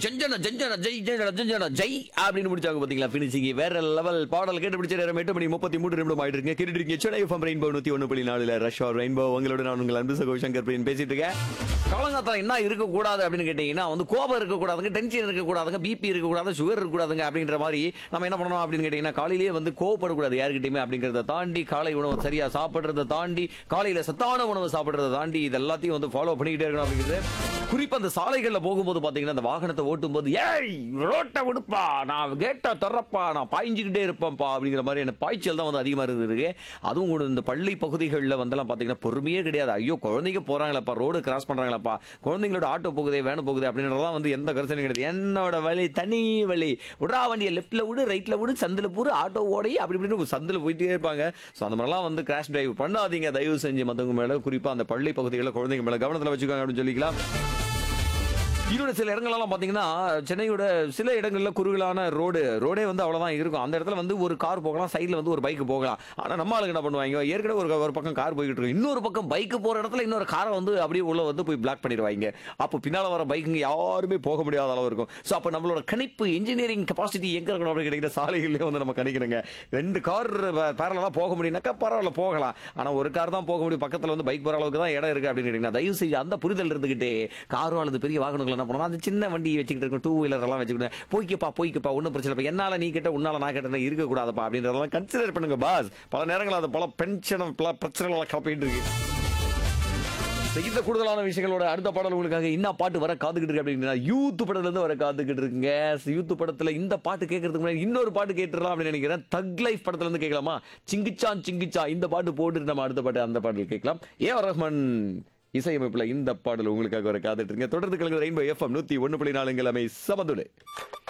ஜஞ்சன ஜஞ்சன ஜெய் ஜஞ்சன ஜஞ்சன ஜெய் அப்படின்னு முடிச்சாங்க பாத்தீங்களா பினிஷிங் வேற லெவல் பாடல் கேட்டு பிடிச்ச நேரம் எட்டு மணி முப்பத்தி மூன்று நிமிடம் ஆயிட்டு இருக்கு கேட்டுட்டு இருக்கீங்க சென்னை எஃப்எம் ரெயின்போ நூத்தி ஒன்று புள்ளி நாலுல ரஷ்யா ரெயின்போ உங்களோட நான் உங்கள் அன்பு சகோ சங்கர் பிரியன் பேசிட்டு இருக்கேன் காலங்காத்தால என்ன இருக்கக்கூடாது அப்படின்னு கேட்டீங்கன்னா வந்து கோபம் இருக்கக்கூடாதுங்க டென்ஷன் இருக்கக்கூடாதுங்க பிபி இருக்கக்கூடாது சுகர் இருக்கக்கூடாதுங்க அப்படின்ற மாதிரி நம்ம என்ன பண்ணணும் அப்படின்னு கேட்டீங்கன்னா காலையிலேயே வந்து கோவப்படக்கூடாது யாருக்கிட்டையுமே அப்படிங்கிறத தாண்டி காலை உணவு சரியா சாப்பிடுறத தாண்டி காலையில சத்தான உணவு சாப்பிடுறத தாண்டி இது எல்லாத்தையும் வந்து ஃபாலோ பண்ணிக்கிட்டே இருக்கணும் அப்படிங்கிறது குறிப்பா அந்த சாலைகள்ல போகும்போது பாத்தீங்கன்னா அந்த வாகனத்தை ஓட்டும் போது ஏய் ரோட்டை விடுப்பா நான் கேட்டா தர்றப்பா நான் பாய்ஞ்சுக்கிட்டே இருப்பேன்ப்பா அப்படிங்கிற மாதிரி எனக்கு பாய்ச்சல் தான் வந்து அதிகமா இருந்திருக்கு அதுவும் கூட இந்த பள்ளி பகுதிகளில் வந்தெல்லாம் பாத்தீங்கன்னா பொறுமையே கிடையாது ஐயோ குழந்தைங்க போறாங்களப்பா ரோடு கிராஸ் பண்றாங்களப்பா குழந்தைங்களோட ஆட்டோ போகுதே வேணும் போகுது அப்படின்றதெல்லாம் வந்து எந்த கருத்தனையும் கிடையாது என்னோட வழி தனி வழி விடா வண்டியை லெஃப்ட்ல விடு ரைட்ல விடு சந்தில பூரு ஆட்டோ ஓடி அப்படி இப்படின்னு சந்தில போயிட்டே இருப்பாங்க ஸோ அந்த மாதிரிலாம் வந்து கிராஷ் டிரைவ் பண்ணாதீங்க தயவு செஞ்சு மற்றவங்க மேல குறிப்பா அந்த பள்ளி பகுதிகளில் குழந்தைங்க மேல கவனத்தில் வச்சுக்கோங்க அப்படின்னு சொல்லிக்கலாம் இன்னொரு சில இடங்கள்லாம் பார்த்தீங்கன்னா சென்னையோட சில இடங்கள்ல குறுகலான ரோடு ரோடே வந்து அவ்வளோதான் இருக்கும் அந்த இடத்துல வந்து ஒரு கார் போகலாம் சைடில் வந்து ஒரு பைக் போகலாம் ஆனால் நம்ம ஆளுங்க என்ன பண்ணுவாங்க ஏற்கனவே ஒரு ஒரு பக்கம் கார் போய்கிட்டு இருக்கும் இன்னொரு பக்கம் பைக்கு போகிற இடத்துல இன்னொரு காரை வந்து அப்படியே உள்ள வந்து போய் பிளாக் பண்ணிடுவாங்க அப்போ பின்னால் வர பைக்குங்க யாருமே போக முடியாத அளவு இருக்கும் ஸோ அப்போ நம்மளோட கணிப்பு இன்ஜினியரிங் கெப்பாசிட்டி எங்கே இருக்கணும் அப்படின்னு கிடைக்கிற சாலைகளிலே வந்து நம்ம கணிக்கணுங்க ரெண்டு கார் பேரலாம் போக முடியும்னாக்கா பரவாயில்ல போகலாம் ஆனால் ஒரு கார் தான் போக முடியும் பக்கத்தில் வந்து பைக் போகிற அளவுக்கு தான் இடம் இருக்குது அப்படின்னு கேட்டிங்கன்னா தயவு செய்து அந்த புரிதல் இருந்துகிட்டே காரோ அல்லது பெரிய வாகனங்கள் என்ன பண்ணணும் அந்த சின்ன வண்டி வச்சுக்கிட்டு இருக்கும் டூ வீலர் எல்லாம் வச்சுக்கிட்டு போய்க்கப்பா போய்க்கப்பா ஒன்றும் பிரச்சனை இல்லை என்னால நீ கிட்ட உன்னால நான் கிட்ட இருக்கக்கூடாதப்பா அப்படின்றதெல்லாம் கன்சிடர் பண்ணுங்க பாஸ் பல நேரங்கள் அது பல பென்ஷன் பல பிரச்சனைகள் கிளப்பிட்டு இருக்கு So, இந்த கூடுதலான விஷயங்களோட அடுத்த பாடல் உங்களுக்காக என்ன பாட்டு வர காத்துக்கிட்டு இருக்கு அப்படின்னா யூத் படத்துல இருந்து வர காத்துக்கிட்டு இருக்குங்க யூத் படத்துல இந்த பாட்டு கேட்கறதுக்கு முன்னாடி இன்னொரு பாட்டு கேட்டுடலாம் அப்படின்னு நினைக்கிறேன் தக் லைஃப் படத்துல இருந்து கேட்கலாமா சிங்கிச்சான் சிங்கிச்சா இந்த பாட்டு போட்டுட்டு நம்ம அடுத்த பாட்டு அந்த பாடல் கேட்கலாம் ஏ ஆர் ரஹ்மான் இசையமைப்புல இந்த பாடல் உங்களுக்காக வர காத்துட்டு இருக்கீங்க தொடர்ந்து கலந்து ரெயின்போ எஃப்எம் நூத்தி ஒன்னு புள்ளி நாலுங்கள் அமை சமதுலை